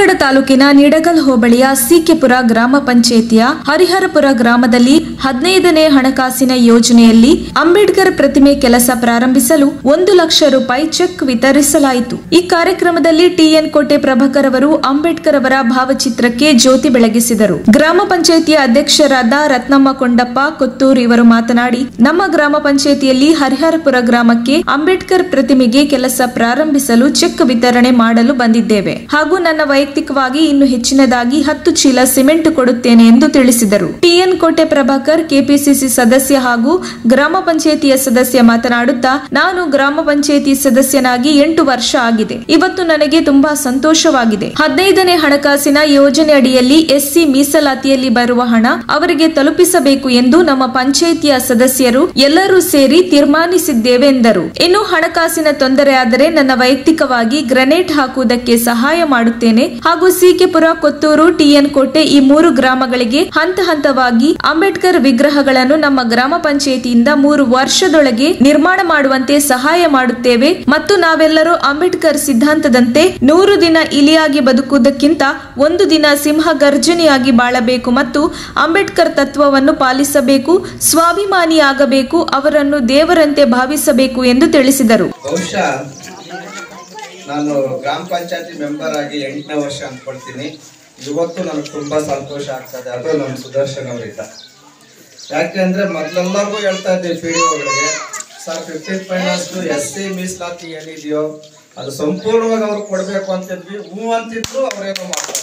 ಧಾರವಾಡ ತಾಲೂಕಿನ ನಿಡಗಲ್ ಹೋಬಳಿಯ ಸಿಕೆಪುರ ಗ್ರಾಮ ಪಂಚಾಯಿತಿಯ ಹರಿಹರಪುರ ಗ್ರಾಮದಲ್ಲಿ ಹದಿನೈದನೇ ಹಣಕಾಸಿನ ಯೋಜನೆಯಲ್ಲಿ ಅಂಬೇಡ್ಕರ್ ಪ್ರತಿಮೆ ಕೆಲಸ ಪ್ರಾರಂಭಿಸಲು ಒಂದು ಲಕ್ಷ ರೂಪಾಯಿ ಚೆಕ್ ವಿತರಿಸಲಾಯಿತು ಈ ಕಾರ್ಯಕ್ರಮದಲ್ಲಿ ಟಿಎನ್ ಕೋಟೆ ಪ್ರಭಾಕರ್ ಅವರು ಅಂಬೇಡ್ಕರ್ ಅವರ ಭಾವಚಿತ್ರಕ್ಕೆ ಜ್ಯೋತಿ ಬೆಳಗಿಸಿದರು ಗ್ರಾಮ ಪಂಚಾಯಿತಿಯ ಅಧ್ಯಕ್ಷರಾದ ರತ್ನಮ್ಮ ಕೊಂಡಪ್ಪ ಕೊತ್ತೂರು ಇವರು ಮಾತನಾಡಿ ನಮ್ಮ ಗ್ರಾಮ ಪಂಚಾಯಿತಿಯಲ್ಲಿ ಹರಿಹರಪುರ ಗ್ರಾಮಕ್ಕೆ ಅಂಬೇಡ್ಕರ್ ಪ್ರತಿಮೆಗೆ ಕೆಲಸ ಪ್ರಾರಂಭಿಸಲು ಚೆಕ್ ವಿತರಣೆ ಮಾಡಲು ಬಂದಿದ್ದೇವೆ ಹಾಗೂ ನನ್ನ ವೈಯಕ್ತಿಕವಾಗಿ ಇನ್ನು ಹೆಚ್ಚಿನದಾಗಿ ಹತ್ತು ಚೀಲ ಸಿಮೆಂಟ್ ಕೊಡುತ್ತೇನೆ ಎಂದು ತಿಳಿಸಿದರು ಟಿಎನ್ ಕೋಟೆ ಪ್ರಭಾಕರ್ ಕೆಪಿಸಿಸಿ ಸದಸ್ಯ ಹಾಗೂ ಗ್ರಾಮ ಪಂಚಾಯಿತಿಯ ಸದಸ್ಯ ಮಾತನಾಡುತ್ತಾ ನಾನು ಗ್ರಾಮ ಪಂಚಾಯಿತಿ ಸದಸ್ಯನಾಗಿ ಎಂಟು ವರ್ಷ ಆಗಿದೆ ಇವತ್ತು ನನಗೆ ತುಂಬಾ ಸಂತೋಷವಾಗಿದೆ ಹದಿನೈದನೇ ಹಣಕಾಸಿನ ಯೋಜನೆ ಅಡಿಯಲ್ಲಿ ಎಸ್ಸಿ ಮೀಸಲಾತಿಯಲ್ಲಿ ಬರುವ ಹಣ ಅವರಿಗೆ ತಲುಪಿಸಬೇಕು ಎಂದು ನಮ್ಮ ಪಂಚಾಯಿತಿಯ ಸದಸ್ಯರು ಎಲ್ಲರೂ ಸೇರಿ ತೀರ್ಮಾನಿಸಿದ್ದೇವೆ ಎಂದರು ಇನ್ನು ಹಣಕಾಸಿನ ತೊಂದರೆ ಆದರೆ ನನ್ನ ವೈಯಕ್ತಿಕವಾಗಿ ಗ್ರೆನೇಡ್ ಹಾಕುವುದಕ್ಕೆ ಸಹಾಯ ಮಾಡುತ್ತೇನೆ ಹಾಗೂ ಸಿಕೆಪುರ ಕೊತ್ತೂರು ಟಿಎನ್ ಕೋಟೆ ಈ ಮೂರು ಗ್ರಾಮಗಳಿಗೆ ಹಂತ ಹಂತವಾಗಿ ಅಂಬೇಡ್ಕರ್ ವಿಗ್ರಹಗಳನ್ನು ನಮ್ಮ ಗ್ರಾಮ ಪಂಚಾಯಿತಿಯಿಂದ ಮೂರು ವರ್ಷದೊಳಗೆ ನಿರ್ಮಾಣ ಮಾಡುವಂತೆ ಸಹಾಯ ಮಾಡುತ್ತೇವೆ ಮತ್ತು ನಾವೆಲ್ಲರೂ ಅಂಬೇಡ್ಕರ್ ಸಿದ್ಧಾಂತದಂತೆ ನೂರು ದಿನ ಇಲಿಯಾಗಿ ಬದುಕುವುದಕ್ಕಿಂತ ಒಂದು ದಿನ ಸಿಂಹ ಗರ್ಜನೆಯಾಗಿ ಬಾಳಬೇಕು ಮತ್ತು ಅಂಬೇಡ್ಕರ್ ತತ್ವವನ್ನು ಪಾಲಿಸಬೇಕು ಸ್ವಾಭಿಮಾನಿಯಾಗಬೇಕು ಅವರನ್ನು ದೇವರಂತೆ ಭಾವಿಸಬೇಕು ಎಂದು ತಿಳಿಸಿದರು ಬಹುಶಃ ನಾನು ಗ್ರಾಮ ಪಂಚಾಯತಿ ಮೆಂಬರ್ ಆಗಿ ಎಂಟನೇ ವರ್ಷ ಅಂದ್ಕೊಳ್ತೀನಿ ಇವತ್ತು ನನಗೆ ತುಂಬಾ ಸಂತೋಷ ಆಗ್ತದೆ ಅದು ನಮ್ಮ ಸುದರ್ಶನ್ ಅವರಿಂದ ಯಾಕೆ ಅಂದ್ರೆ ಮೊದಲೆಲ್ಲರಿಗೂ ಹೇಳ್ತಾ ಇದ್ದೀವಿ ಪಿ ಡಿ ಒಗಳಿಗೆ sir fifteen finance S C ಮೀಸಲಾತಿ ಏನಿದೆಯೋ ಅದು ಸಂಪೂರ್ಣವಾಗಿ ಅವ್ರು ಕೊಡಬೇಕು ಅಂತಿದ್ವಿ ಹ್ಞೂ ಅಂತಿದ್ರು ಅವ್ರೇನೋ ಮಾಡ್ತಾರೆ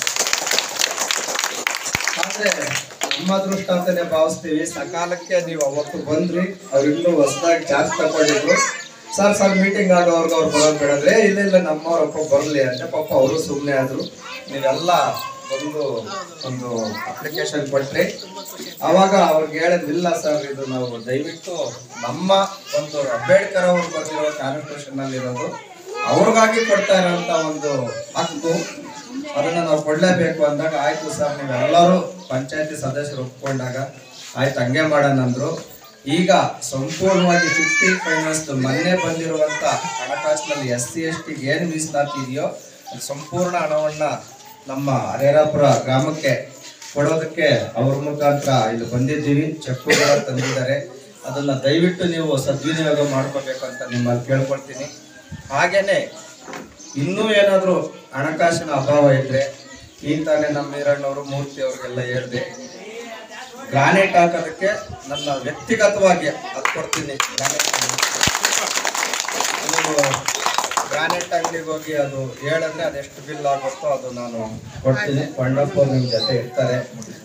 ಆದ್ರೆ ನಮ್ಮ ಅದೃಷ್ಟ ಅಂತಾನೆ ಭಾವಿಸ್ತೀವಿ ಸಕಾಲಕ್ಕೆ ನೀವು ಅವತ್ತು ಬಂದ್ರಿ ಅವ್ರು ಇನ್ನೂ ಹೊಸದಾಗಿ ಚಾರ್ಜ್ ತಗೊಂಡಿದ್ರು ಸರ್ ಸರ್ ಮೀಟಿಂಗ್ ಆಗೋರ್ಗೆ ಅವ್ರು ಬರೋದು ಬೇಡಂದ್ರೆ ಇಲ್ಲ ಇಲ್ಲ ನಮ್ಮವ್ರಪ್ಪ ಬರಲಿ ಅಂತ ಪಾಪ ಅವರು ಸುಮ್ಮನೆ ಆದ್ರು ನೀವೆಲ್ಲ ಒಂದು ಒಂದು ಅಪ್ಲಿಕೇಶನ್ ಕೊಟ್ರಿ ಅವಾಗ ಅವ್ರಿಗೆ ಹೇಳಿದ್ವಿಲ್ಲ ಸರ್ ಇದು ನಾವು ದಯವಿಟ್ಟು ನಮ್ಮ ಒಂದು ಅಂಬೇಡ್ಕರ್ ಅವ್ರು ಬರ್ದಿರೋ ಕಾನ್ಸ್ಟಿಟ್ಯೂಷನ್ ಅಲ್ಲಿ ಇರೋದು ಅವ್ರಿಗಾಗಿ ಕೊಡ್ತಾ ಇರೋಂಥ ಒಂದು ಹಕ್ಕು ಅದನ್ನ ನಾವು ಕೊಡ್ಲೇಬೇಕು ಅಂದಾಗ ಆಯ್ತು ಸರ್ ನೀವೆಲ್ಲರೂ ಪಂಚಾಯತಿ ಸದಸ್ಯರು ಒಪ್ಕೊಂಡಾಗ ಆಯ್ತು ಹಂಗೆ ಮಾಡೋಣ ಅಂದ್ರು ಈಗ ಸಂಪೂರ್ಣವಾಗಿ ಫಿಫ್ಟಿ ಫೈನಾನ್ಸ್ ಮೊನ್ನೆ ಬಂದಿರುವಂತ ಹಣಕಾಸಿನಲ್ಲಿ ಎಸ್ ಸಿ ಎಸ್ ಟಿಗೆ ಏನು ಮೀಸಲಾತಿ ಇದೆಯೋ ಅದು ಸಂಪೂರ್ಣ ಹಣವನ್ನ ನಮ್ಮ ಹರೇರಾಪುರ ಗ್ರಾಮಕ್ಕೆ ಕೊಡೋದಕ್ಕೆ ಅವ್ರ ಮುಖಾಂತರ ಇಲ್ಲಿ ಬಂದಿದ್ದೀವಿ ಚೆಕ್ಕುಗಳ ತಂದಿದ್ದಾರೆ ಅದನ್ನ ದಯವಿಟ್ಟು ನೀವು ಸದ್ವಿನಿಯೋಗ ಮಾಡ್ಕೋಬೇಕು ಅಂತ ನಿಮ್ಮಲ್ಲಿ ಕೇಳ್ಕೊಳ್ತೀನಿ ಹಾಗೇನೆ ಇನ್ನೂ ಏನಾದರೂ ಹಣಕಾಸಿನ ಅಭಾವ ಇದ್ರೆ ಈಗ ತಾನೇ ನಮ್ಮ ಈರಣ್ಣವರು ಮೂರ್ತಿ ಅವ್ರಿಗೆಲ್ಲ ಹೇಳಿದೆ ಗ್ರಾನೈಟ್ ಹಾಕೋದಕ್ಕೆ ನನ್ನ ವ್ಯಕ್ತಿಗತವಾಗಿ ಅದು ಕೊಡ್ತೀನಿ ಗ್ರಾನೈಟ್ ನೀವು ಗ್ರಾನೈಟ್ ಅಂಗಡಿಗೆ ಹೋಗಿ ಅದು ಹೇಳಿದ್ರೆ ಅದೆಷ್ಟು ಬಿಲ್ ಆಗುತ್ತೋ ಅದು ನಾನು ಕೊಡ್ತೀನಿ ಕೊಂಡಪ್ಪ ನಿಮ್ಮ ಜೊತೆ ಇರ್ತಾರೆ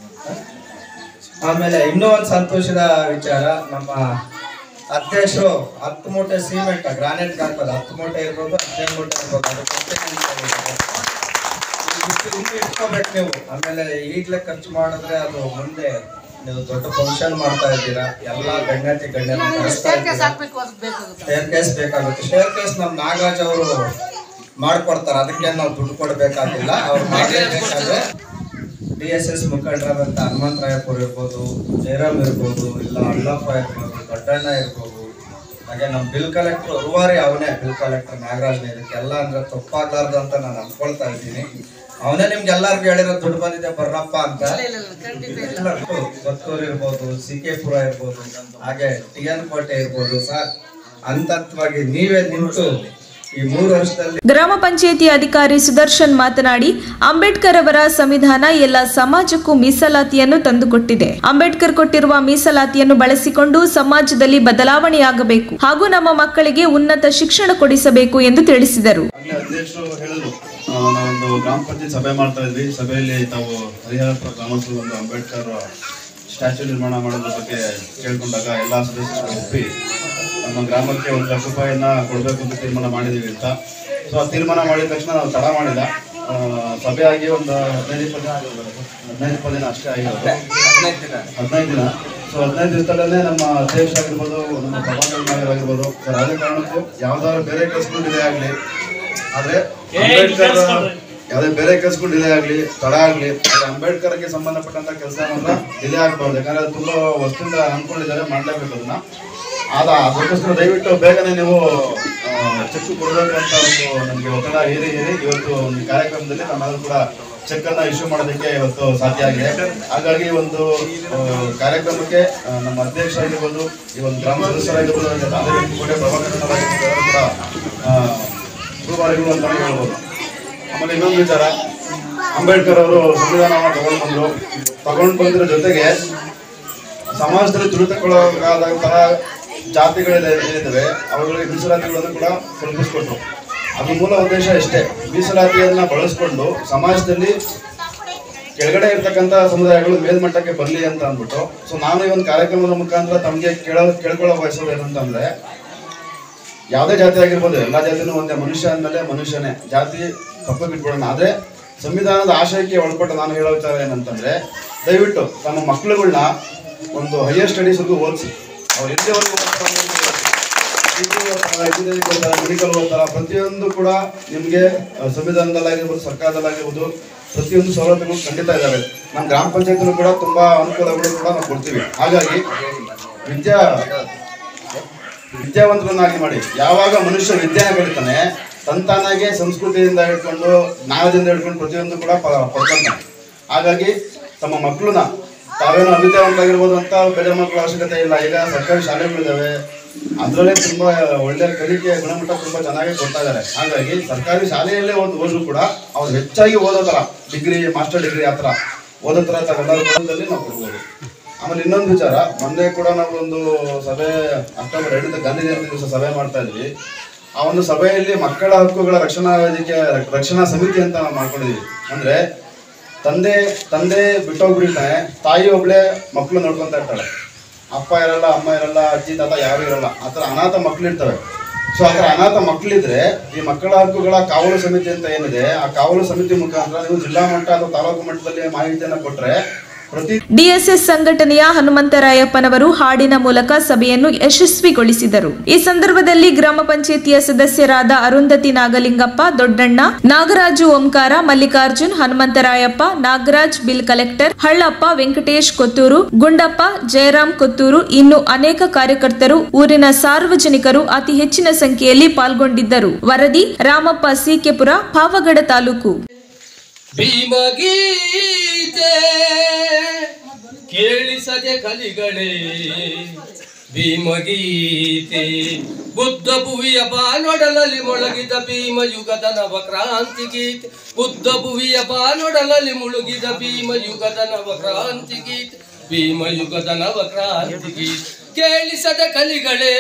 ಆಮೇಲೆ ಇನ್ನೂ ಒಂದು ಸಂತೋಷದ ವಿಚಾರ ನಮ್ಮ ಅಧ್ಯಕ್ಷರು ಹತ್ತು ಮೂಟೆ ಸಿಮೆಂಟ್ ಗ್ರಾನೈಟ್ ಹಾಕೋದು ಹತ್ತು ಮೂಟೆ ಇರ್ಬೋದು ಹದಿನೈದು ಮೂಟೆ ಇರ್ಬೋದು ಅದು ಕೊಡ್ತೀನಿ ಅಂತ ಹೇಳಿದ್ದಾರೆ. ಇಷ್ಟು ಇನ್ನೂ ಇಟ್ಕೋಬೇಕು ನೀವು ಆಮೇಲೆ ಈಗಲೇ ಖರ್ಚು ಮಾಡಿದ್ರೆ ಅದು ಮುಂದೆ ನೀವು ದೊಡ್ಡ ಫಂಕ್ಷನ್ ಮಾಡ್ತಾ ಇದ್ದೀರಾ ಎಲ್ಲಾ ಗಣ್ಯತಿ ಗಣ್ಯರು ಕರೆಸ್ತಾ ಇದ್ದೀರಾ ಸ್ಟೇರ್ ಕೇಸ್ ಬೇಕಾಗುತ್ತೆ ಸ್ಟೇರ್ ಕೇಸ್ ನಮ್ಮ ನಾಗರಾಜ್ ಅವರು ಮಾಡ್ಕೊಡ್ತಾರೆ ಅದಕ್ಕೆ ನಾವು ದುಡ್ಡು ಕೊಡಬೇಕಾಗಿಲ್ಲ ಅವ್ರು ಮಾಡಲೇಬೇಕಾದ್ರೆ ಡಿ ಎಸ್ ಎಸ್ ಮುಖಂಡರಾದಂಥ ಹನುಮಂತರಾಯಪುರ ಇರ್ಬೋದು ಜಯರಾಮ್ ಇರ್ಬೋದು ಇಲ್ಲ ಅಳ್ಳಪ್ಪ ಇರ್ಬೋದು ದೊಡ್ಡಣ್ಣ ಇರ್ಬೋದು ಹಾಗೆ ನಮ್ಮ ಬಿಲ್ ಕಲೆಕ್ಟರ್ ಉರುವಾರಿ ಅವನೇ ಬಿಲ್ ಕಲೆಕ್ಟರ್ ನಾಗರಾಜ್ನ ಇದಕ್ಕೆಲ್ಲ ಅಂದ್ರೆ ತಪ್ಪಾಗ್ಲಾರ್ದು ಅಂತ ನಾನು ಅನ್ಕೊಳ್ತಾ ಇದ್ದೀನಿ ಅವನೇ ನಿಮ್ಗೆ ಎಲ್ಲರಿಗೂ ಹೇಳಿರೋ ದುಡ್ಡು ಬಂದಿದೆ ಬರ್ರಪ್ಪ ಅಂತ ಎಲ್ಲರೂ ಕೊತ್ತೂರು ಇರ್ಬೋದು ಸಿಕೆಪುರ ಇರ್ಬೋದು ಹಾಗೆ ಟಿ ಎನ್ ಕೋಟೆ ಇರ್ಬೋದು ಸರ್ ಹಂತವಾಗಿ ನೀವೇ ನಿಂತು ಈ ಮೂರು ವರ್ಷದಲ್ಲಿ ಗ್ರಾಮ ಪಂಚಾಯಿತಿ ಅಧಿಕಾರಿ ಸುದರ್ಶನ್ ಮಾತನಾಡಿ ಅಂಬೇಡ್ಕರ್ ಅವರ ಸಂವಿಧಾನ ಎಲ್ಲ ಸಮಾಜಕ್ಕೂ ಮೀಸಲಾತಿಯನ್ನು ತಂದುಕೊಟ್ಟಿದೆ ಅಂಬೇಡ್ಕರ್ ಕೊಟ್ಟಿರುವ ಮೀಸಲಾತಿಯನ್ನು ಬಳಸಿಕೊಂಡು ಸಮಾಜದಲ್ಲಿ ಬದಲಾವಣೆಯಾಗಬೇಕು ಹಾಗೂ ನಮ್ಮ ಮಕ್ಕಳಿಗೆ ಉನ್ನತ ಶಿಕ್ಷಣ ಕೊಡಿಸಬೇಕು ಎಂದು ತಿಳಿಸಿದರು ಅಲ್ಲಿ ಅಧ್ಯಕ್ಷರು ಹೇಳಿದ್ರು ಆ, ನಾವೊಂದು ಗ್ರಾಮ ಪಂಚಾಯತ್ ಸಭೆ ಮಾಡ್ತಾ ಇದ್ವಿ ಸಭೆಯಲ್ಲಿ ತಾವು ಹರಿಹರಪುರ ಗ್ರಾಮಸ್ಥರು ಒಂದು ಅಂಬೇಡ್ಕರ್ ಸ್ಟ್ಯಾಚ್ಯೂ ನಿರ್ಮಾಣ ಮಾಡೋದ್ರ ಬಗ್ಗೆ ಕೇಳ್ಕೊಂಡಾಗ ಎಲ್ಲ ಸದಸ್ಯರು ಒಪ್ಪಿ ನಮ್ಮ ಗ್ರಾಮಕ್ಕೆ ಒಂದು ಲಕ್ಷ ರೂಪಾಯಿನ ಕೊಡಬೇಕು ಅಂತ ತೀರ್ಮಾನ ಮಾಡಿದೀವಿ ಅಂತ ಸೊ ಆ ತೀರ್ಮಾನ ಮಾಡಿದ ತಕ್ಷಣ ನಾವು ತಡ ಮಾಡಿಲ್ಲ ಆ, ಸಭೆ ಆಗಿ ಒಂದು ಹದಿನೈದು ಇಪ್ಪತ್ತು ದಿನ ಆಗಿರ್ಬೋದು ಹದಿನೈದು ಇಪ್ಪತ್ತು ದಿನ ಅಷ್ಟೇ ಆಗಿರೋದು ಹದಿನೈದು ದಿನ ಹದಿನೈದು ದಿನ ಸೊ ಹದಿನೈದು ದಿವಸದಲ್ಲೇ ನಮ್ಮ ಅಧ್ಯಕ್ಷ ಆಗಿರ್ಬೋದು ನಮ್ಮ ಪ್ರಭಾಕರ್ ನಾಯರ್ ಆಗಿರ್ಬೋದು ಸರ್ ಯಾವುದೇ ಕಾರಣಕ್ಕೂ ಯಾವ್ದಾದ್ರು ಬೇರೆ ಕೆಲಸಗಳು ಡಿಲೇ ಆಗಲಿ ಆದ್ರೆ ಅಂಬೇಡ್ಕರ್ ಯಾವುದೇ ಬೇರೆ ಕೆಲಸಗಳು ಡಿಲೇ ಆಗಲಿ ತಡ ಆಗಲಿ ಆದ್ರೆ ಅಂಬೇಡ್ಕರ್ಗೆ ಸಂಬಂಧಪಟ್ಟಂತ ಕೆಲಸ ಮಾತ್ರ ಡಿಲೇ ಆಗಬಾರ್ದು ಯಾಕಂದ್ರೆ ಅದು ತುಂಬಾ ವರ್ಷದಿಂದ ಅನ್ಕೊಂಡಿದ್ದಾರೆ ಮಾಡ್ಲೇಬೇಕು ಅದನ್ನ ಆದ ಅದಕ್ಕೋಸ್ಕರ ದಯವಿಟ್ಟು ಬೇಗನೆ ನೀವು ಚೆಕ್ ಕೊಡಬೇಕು ಅಂತ ಒಂದು ನಮಗೆ ಒತ್ತಡ ಹೇರಿ ಹೇರಿ ಇವತ್ತು ಒಂದು ಕಾರ್ಯಕ್ರಮದಲ್ಲಿ ನಮ್ಮೆಲ್ಲರೂ ಕೂಡ ಚೆಕ್ ಅನ್ನ ಇಶ್ಯೂ ಮಾಡೋದಕ್ಕೆ ಇವತ್ತು ಸಾಧ್ಯ ಆಗಿದೆ ಹಾಗಾಗಿ ಈ ಒಂದು ಆ, ಕಾರ್ಯಕ್ರಮಕ್ಕೆ ಆ, ನಮ್ಮ ಅಧ್ಯಕ್ಷರಾಗಿರ್ಬೋದು ಈ ಒಂದು ಗ್ರಾಮ ಸದಸ್ಯರಾಗಿರ್ಬೋದು ಅದೇ ಕೋಟೆ ಪ್ರಭಾಕರಣ್ಣರಾಗಿರ್ಬೋದು ಎಲ್ಲರೂ ಕೂಡ ಆ, ರೂವಾರಿಗಳು ಅಂತ ಹೇಳ್ಬೋದು ಆಮೇಲೆ ಇನ್ನೊಂದು ವಿಚಾರ ಅಂಬೇಡ್ಕರ್ ಅವರು ಸಂವಿಧಾನವನ್ನು ತಗೊಂಡು ಬಂದ್ರು ತಗೊಂಡು ಬಂದ್ರ ಜೊತೆಗೆ ಸಮಾಜದಲ್ಲಿ ತುಳಿತಕ್ಕೊಳಗಾದಂತಹ ಜಾತಿಗಳಿದೆ ಏನಿದ್ದಾವೆ ಅವುಗಳಿಗೆ ಮೀಸಲಾತಿಗಳನ್ನು ಕೂಡ ಕಲ್ಪಿಸ್ಕೊಟ್ರು ಅದು ಮೂಲ ಉದ್ದೇಶ ಇಷ್ಟೇ ಮೀಸಲಾತಿಯನ್ನ ಬಳಸ್ಕೊಂಡು ಸಮಾಜದಲ್ಲಿ ಕೆಳಗಡೆ ಇರ್ತಕ್ಕಂಥ ಸಮುದಾಯಗಳು ಮೇಲ್ಮಟ್ಟಕ್ಕೆ ಬರಲಿ ಅಂತ ಅಂದ್ಬಿಟ್ಟು ಸೊ ನಾನು ಈ ಒಂದು ಕಾರ್ಯಕ್ರಮದ ಮುಖಾಂತರ ತಮಗೆ ಕೇಳೋ ಕೇಳ್ಕೊಳ್ಳೋ ಬಯಸೋದು ಏನಂತಂದ್ರೆ ಯಾವುದೇ ಜಾತಿ ಆಗಿರ್ಬೋದು ಎಲ್ಲ ಜಾತಿನೂ ಒಂದೇ ಮನುಷ್ಯ ಅಂದಮೇಲೆ ಮನುಷ್ಯನೇ ಜಾತಿ ತಪ್ಪು ಬಿಟ್ಬಿಡೋಣ ಆದ್ರೆ ಸಂವಿಧಾನದ ಆಶಯಕ್ಕೆ ಒಳಪಟ್ಟು ನಾನು ಹೇಳೋ ವಿಚಾರ ಏನಂತಂದ್ರೆ ದಯವಿಟ್ಟು ತಮ್ಮ ಮಕ್ಕಳುಗಳನ್ನ ಒಂದು ಹೈಯರ್ ಸ್ಟಡೀಸ್ಗೂ ಓದಿಸಿ ಅವ್ರು ಎಲ್ಲಿವರೆಗೂ ಇಂಜಿನಿಯರಿಂಗ್ ಓದ್ತಾರ ಮೆಡಿಕಲ್ ಓದ್ತಾರ ಪ್ರತಿಯೊಂದು ಕೂಡ ನಿಮಗೆ ಸಂವಿಧಾನದಲ್ಲಾಗಿರ್ಬೋದು ಸರ್ಕಾರದಲ್ಲಾಗಿರ್ಬೋದು ಪ್ರತಿಯೊಂದು ಸವಲತ್ತುಗಳು ಖಂಡಿತ ಇದ್ದಾವೆ ನಮ್ಮ ಗ್ರಾಮ ಪಂಚಾಯತ್ನೂ ಕೂಡ ತುಂಬಾ ಅನುಕೂಲಗಳು ಕೂಡ ನಾವು ಕೊಡ್ತೀವಿ ಹಾಗಾಗಿ ವಿದ್ಯಾ ವಿದ್ಯಾವಂತರನ್ನಾಗಿ ಮಾಡಿ ಯಾವಾಗ ಮನುಷ್ಯ ವಿದ್ಯೆನ ಕಲಿತಾನೆ ತಂತಾನಾಗೆ ಸಂಸ್ಕೃತಿಯಿಂದ ಹಿಡ್ಕೊಂಡು ಜ್ಞಾನದಿಂದ ಹಿಡ್ಕೊಂಡು ಪ್ರತಿಯೊಂದು ಕೂಡ ಪ- ಪಡ್ಕೊಂತಾನೆ ಹಾಗಾಗಿ ತಮ್ಮ ಮಕ್ಕಳನ್ನ ತಾವೇನೋ ಅವಿದ್ಯಾವಂತರಾಗಿರ್ಬೋದು ಅಂತ ಬೇರೆ ಮಕ್ಕಳ ಅವಶ್ಯಕತೆ ಇಲ್ಲ ಈಗ ಸರ್ಕಾರಿ ಶಾಲೆಗಳಿದ್ದಾವೆ ಅದರಲ್ಲೇ ತುಂಬಾ ಒಳ್ಳೆ ಕಲಿಕೆ ಗುಣಮಟ್ಟ ತುಂಬಾ ಚೆನ್ನಾಗಿ ಕೊಡ್ತಾ ಇದ್ದಾರೆ ಹಾಗಾಗಿ ಸರ್ಕಾರಿ ಶಾಲೆಯಲ್ಲೇ ಓದ್ ಓದ್ರು ಕೂಡ ಅವ್ರು ಹೆಚ್ಚಾಗಿ ಓದೋ ಥರ ಡಿಗ್ರಿ ಮಾಸ್ಟರ್ ಡಿಗ್ರಿ ಆ ಥರ ಓದೋ ಥರ ತಾವೆಲ್ಲರೂ ಕುಟುಂಬದಲ್ಲಿ ನಾವು ಕೊಡ್ಬೋದು ಆಮೇಲೆ ಇನ್ನೊಂದು ವಿಚಾರ ಮೊನ್ನೆ ಕೂಡ ನಾವು ಒಂದು ಸಭೆ ಅಕ್ಟೋಬರ್ ಎರಡರಿಂದ ಗಾಂಧಿ ಜಯಂತಿ ದಿವಸ ಸಭೆ ಮಾಡ್ತಾ ಇದ್ವಿ ಆ ಒಂದು ಸಭೆಯಲ್ಲಿ ಮಕ್ಕಳ ಹಕ್ಕುಗಳ ರಕ್ಷಣಾ ವೇದಿಕೆ ರಕ್ಷಣಾ ಸಮಿತಿ ಅಂತ ನಾವು ಮಾಡ್ಕೊಂಡಿದ್ವಿ ಅಂದ್ರೆ ತಂದೆ ತಂದೆ ಬಿಟ್ಟೋಗ್ಬಿಟ್ಟಿರ್ತಾನೆ ತಾಯಿ ಒಬ್ಳೆ ಮಕ್ಕಳು ನೋಡ್ಕೊಂತ ಇರ್ತಾಳೆ ಅಪ್ಪ ಇರಲ್ಲ ಅಮ್ಮ ಇರಲ್ಲ ಅಜ್ಜಿ ತಾತ ಯಾರು ಇರಲ್ಲ ಆ ಥರ ಅನಾಥ ಮಕ್ಕಳಿರ್ತವೆ ಸೊ ಆ ಥರ ಅನಾಥ ಮಕ್ಕಳಿದ್ರೆ ಈ ಮಕ್ಕಳ ಹಕ್ಕುಗಳ ಕಾವಲು ಸಮಿತಿ ಅಂತ ಏನಿದೆ ಆ ಕಾವಲು ಸಮಿತಿ ಮುಖಾಂತರ ನೀವು ಜಿಲ್ಲಾ ಮಟ್ಟ ಅಥವಾ ತಾಲೂಕು ಮಟ್ಟದಲ್ಲಿ ಮಾಹಿತಿಯನ್ನು ಕೊಟ್ರೆ ಪ್ರತಿ ಡಿಎಸ್ಎಸ್ ಸಂಘಟನೆಯ ಹನುಮಂತರಾಯಪ್ಪನವರು ಹಾಡಿನ ಮೂಲಕ ಸಭೆಯನ್ನು ಯಶಸ್ವಿಗೊಳಿಸಿದರು ಈ ಸಂದರ್ಭದಲ್ಲಿ ಗ್ರಾಮ ಪಂಚಾಯಿತಿಯ ಸದಸ್ಯರಾದ ಅರುಂಧತಿ ನಾಗಲಿಂಗಪ್ಪ ದೊಡ್ಡಣ್ಣ ನಾಗರಾಜು ಓಂಕಾರ ಮಲ್ಲಿಕಾರ್ಜುನ್ ಹನುಮಂತರಾಯಪ್ಪ ನಾಗರಾಜ್ ಬಿಲ್ ಕಲೆಕ್ಟರ್ ಹಳ್ಳಪ್ಪ ವೆಂಕಟೇಶ್ ಕೊತ್ತೂರು ಗುಂಡಪ್ಪ ಜಯರಾಮ್ ಕೊತ್ತೂರು ಇನ್ನು ಅನೇಕ ಕಾರ್ಯಕರ್ತರು ಊರಿನ ಸಾರ್ವಜನಿಕರು ಅತಿ ಹೆಚ್ಚಿನ ಸಂಖ್ಯೆಯಲ್ಲಿ ಪಾಲ್ಗೊಂಡಿದ್ದರು ವರದಿ ರಾಮಪ್ಪ ಸಿಕೆಪುರ ಪಾವಗಡ ತಾಲೂಕು ಭೀಮಗೀತೆ ಕೇಳಿಸದೆ ಕಲಿಗಳೇ ಭೀಮಗೀತೆ ಬುದ್ಧ ಭುವಿಯ ಬಾನೊಡಲಲ್ಲಿ ಮೊಳಗಿದ ಭೀಮ ಯುಗದ ನವಕ್ರಾಂತಿ ಗೀತೆ ಬುದ್ಧ ಭುವಿಯ ಬಾನೊಡಲಲ್ಲಿ ಮುಳುಗಿದ ಭೀಮ ಯುಗದ ನವಕ್ರಾಂತಿ ಗೀತೆ ಭೀಮ ಯುಗದ ನವಕ್ರಾಂತಿ ಗೀತೆ ಕೇಳಿಸದ ಕಲಿಗಳೇ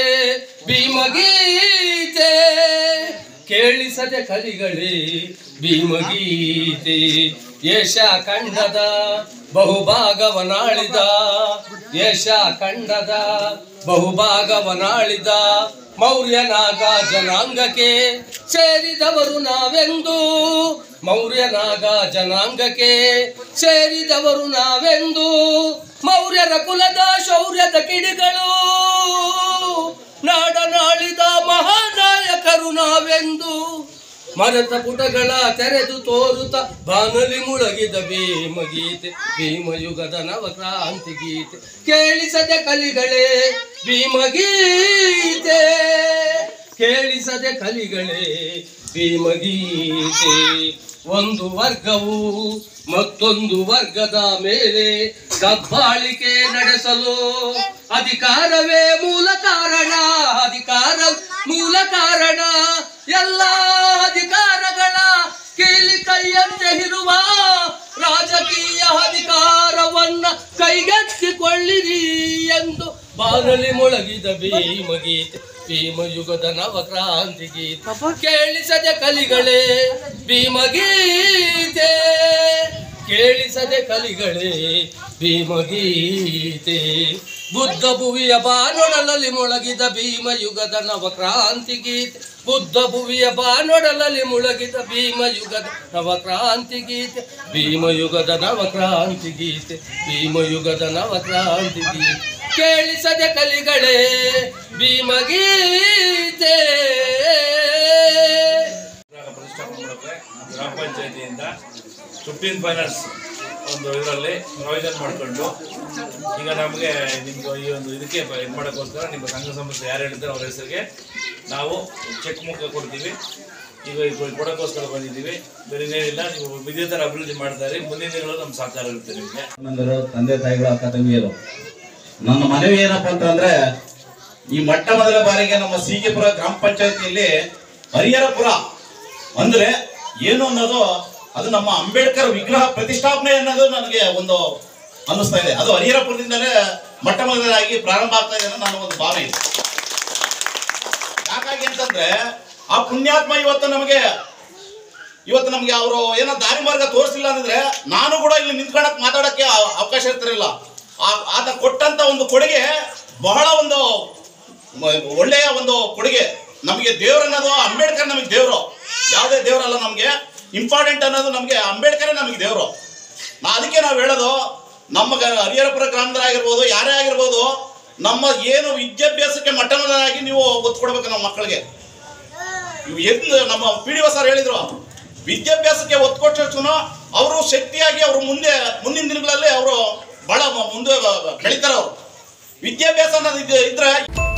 ಭೀಮಗೀತೆ ಕೇಳಿಸದೆ ಕಲಿಗಳೇ ಭೀಮಗೀತೆ ಯಶ ಕಂಡದ ಬಹುಭಾಗವನಾಳಿದ ಯಶ ಕಂಡದ ಬಹುಭಾಗವನಾಳಿದ ಮೌರ್ಯನಾಗ ಜನಾಂಗಕ್ಕೆ ಸೇರಿದವರು ನಾವೆಂದು ಮೌರ್ಯನಾಗ ಜನಾಂಗಕ್ಕೆ ಸೇರಿದವರು ನಾವೆಂದು ಮೌರ್ಯರ ಕುಲದ ಶೌರ್ಯದ ಕಿಡಿಗಳು ನಾಡನಾಳಿದ ಮಹಾನಾಯಕರು ನಾವೆಂದು ಮರದ ಪುಟಗಳ ತೆರೆದು ತೋರುತ್ತ ಬಾನಲಿ ಮುಳಗಿದ ಭೀಮಗೀತೆ ಭೀಮಯುಗದ ನವಕ್ರಾಂತಿ ಗೀತೆ ಕೇಳಿಸದೆ ಕಲಿಗಳೇ ಭೀಮಗೀತೆ ಕೇಳಿಸದೆ ಕಲಿಗಳೇ ಭೀಮಗೀತೆ ಒಂದು ವರ್ಗವು ಮತ್ತೊಂದು ವರ್ಗದ ಮೇಲೆ ದಬ್ಬಾಳಿಕೆ ನಡೆಸಲು ಅಧಿಕಾರವೇ ಮೂಲ ಕಾರಣ ಅಧಿಕಾರ ಮೂಲ ಕಾರಣ ಎಲ್ಲ ಅಧಿಕಾರಗಳ ಕೀಲಿ ಕೈಯಂತೆ ಇರುವ ರಾಜಕೀಯ ಅಧಿಕಾರವನ್ನ ಕೈಗೆತ್ತಿಕೊಳ್ಳಿರಿ ಎಂದು ಬಾನಲಿ ಮೊಳಗಿದ ಭೀಮಗೀತೆ ಭೀಮಯುಗದ ನವಕ್ರಾಂತಿ ಗೀತೆ ಕೇಳಿಸದೆ ಕಲಿಗಳೇ ಭೀಮಗೀತೆ ಕೇಳಿಸದೆ ಕಲಿಗಳೇ ಭೀಮಗೀತೆ ಬುದ್ಧ ಭುವಿಯ ಬಾನೊಡಲಲ್ಲಿ ಮೊಳಗಿದ ಭೀಮಯುಗದ ನವಕ್ರಾಂತಿ ಗೀತೆ ಬುದ್ಧ ಭುವಿಯ ಬಾನೊಡಲಲ್ಲಿ ಮುಳಗಿದ ಭೀಮಯುಗದ ನವಕ್ರಾಂತಿ ಗೀತೆ ಭೀಮಯುಗದ ನವಕ್ರಾಂತಿ ಗೀತೆ ಭೀಮಯುಗದ ನವಕ್ರಾಂತಿ ಗೀತೆ ಕೇಳಿಸದೆ ಕಲಿಗಳೇ ಭೀಮಗೀತೆ ಪ್ರತಿಷ್ಠಾಪನೆ ಮಾಡೋಕ್ಕೆ ಗ್ರಾಮ ಪಂಚಾಯತಿಯಿಂದ ಫಿಫ್ಟೀನ್ ಫೈನಾನ್ಸ್ ಒಂದು ಇದರಲ್ಲಿ ಪ್ರೊವಿಷನ್ ಮಾಡಿಕೊಂಡು ಈಗ ನಮಗೆ ನಿಮ್ಗೆ ಈ ಒಂದು ಇದಕ್ಕೆ ಇದು ಮಾಡೋಕ್ಕೋಸ್ಕರ ನಿಮ್ಮ ಸಂಘ ಸಂಸ್ಥೆ ಯಾರು ಹೇಳಿದ್ರೆ ಅವ್ರ ಹೆಸರಿಗೆ ನಾವು ಚೆಕ್ ಮುಖ ಕೊಡ್ತೀವಿ ಈಗ ಈಗ ಕೊಡೋಕ್ಕೋಸ್ಕರ ಬಂದಿದ್ದೀವಿ ಬೇರೆ ಏನಿಲ್ಲ ನೀವು ಇದೇ ಥರ ಅಭಿವೃದ್ಧಿ ಮಾಡ್ತಾರೆ ಮುಂದಿನ ದಿನಗಳಲ್ಲಿ ನಮ್ಮ ಸಹಕಾರ ಇರುತ್ತೆ ನಿಮಗೆ ಅಣ್ಣಂದಿರು ತಂದೆ ತಾಯಿಗಳು ಅಕ್ಕ ತಂಗಿಯರು ನನ್ನ ಮನವಿ ಏನಪ್ಪ ಅಂತಂದ್ರೆ ಈ ಮೊಟ್ಟ ಮೊದಲ ಬಾರಿಗೆ ನಮ್ಮ ಸೀಗೆಪುರ ಗ್ರಾಮ ಪಂಚಾಯತಿಯಲ್ಲಿ ಹರಿಹರಪುರ ಅಂದ್ರೆ ಏನು ಅನ್ನೋದು ಅದು ನಮ್ಮ ಅಂಬೇಡ್ಕರ್ ವಿಗ್ರಹ ಪ್ರತಿಷ್ಠಾಪನೆ ಅನ್ನೋದು ನನಗೆ ಒಂದು ಅನ್ನಿಸ್ತಾ ಇದೆ ಅದು ಹರಿಹರಪುರದಿಂದಲೇ ಮೊಟ್ಟ ಮೊದಲಾಗಿ ಪ್ರಾರಂಭ ಆಗ್ತಾ ಇದೆ ಅನ್ನೋ ನನ್ನ ಒಂದು ಭಾವನೆ ಇದೆ ಯಾಕಾಗಿ ಅಂತಂದ್ರೆ ಆ ಪುಣ್ಯಾತ್ಮ ಇವತ್ತು ನಮಗೆ ಇವತ್ತು ನಮ್ಗೆ ಅವರು ಏನೋ ದಾರಿ ಮಾರ್ಗ ತೋರಿಸಿಲ್ಲ ಅಂದ್ರೆ ನಾನು ಕೂಡ ಇಲ್ಲಿ ನಿಂತ್ಕೊಳಕ್ ಮಾತಾಡಕ್ಕೆ ಅವ- ಅವಕಾಶ ಇರ್ತಿರಲಿಲ್ಲ ಆ- ಆತ ಕೊಟ್ಟಂತ ಒಂದು ಕೊಡುಗೆ ಬಹಳ ಒಂದು ಮ- ಒಳ್ಳೆಯ ಒಂದು ಕೊಡುಗೆ ನಮಗೆ ದೇವ್ರು ಅನ್ನೋದು ಅಂಬೇಡ್ಕರ್ ನಮಗೆ ದೇವರು ಯಾವುದೇ ದೇವರಲ್ಲ ನಮಗೆ ಇಂಪಾರ್ಟೆಂಟ್ ಅನ್ನೋದು ನಮಗೆ ಅಂಬೇಡ್ಕರೇ ನಮಗೆ ದೇವರು ನಾ ಅದಕ್ಕೆ ನಾವು ಹೇಳೋದು ನಮ್ಮ ಗ- ಹರಿಹರಪುರ ಗ್ರಾಮದಲ್ಲಾಗಿರ್ಬೋದು ಯಾರೇ ಆಗಿರ್ಬೋದು ನಮ್ಮ ಏನು ವಿದ್ಯಾಭ್ಯಾಸಕ್ಕೆ ಮೊಟ್ಟ ಮೊದಲಾಗಿ ನೀವು ಒತ್ತು ಕೊಡ್ಬೇಕು ನಮ್ಮ ಮಕ್ಕಳಿಗೆ ಇವು ಎದ್ದು ನಮ್ಮ ಪಿ ಡಿ ಸರ್ ಹೇಳಿದ್ರು ವಿದ್ಯಾಭ್ಯಾಸಕ್ಕೆ ಒತ್ತು ಕೊಟ್ಟು ಅವರು ಶಕ್ತಿಯಾಗಿ ಅವರು ಮುಂದೆ ಮುಂದಿನ ದಿನಗಳಲ್ಲಿ ಅವರು ಬಹಳ ಮುಂದೆ ಬೆಳಿತಾರೆ ಅವರು ವಿದ್ಯಾಭ್ಯಾಸ ಅನ್ನೋದು ಇದ್- ಇದ್ರೆ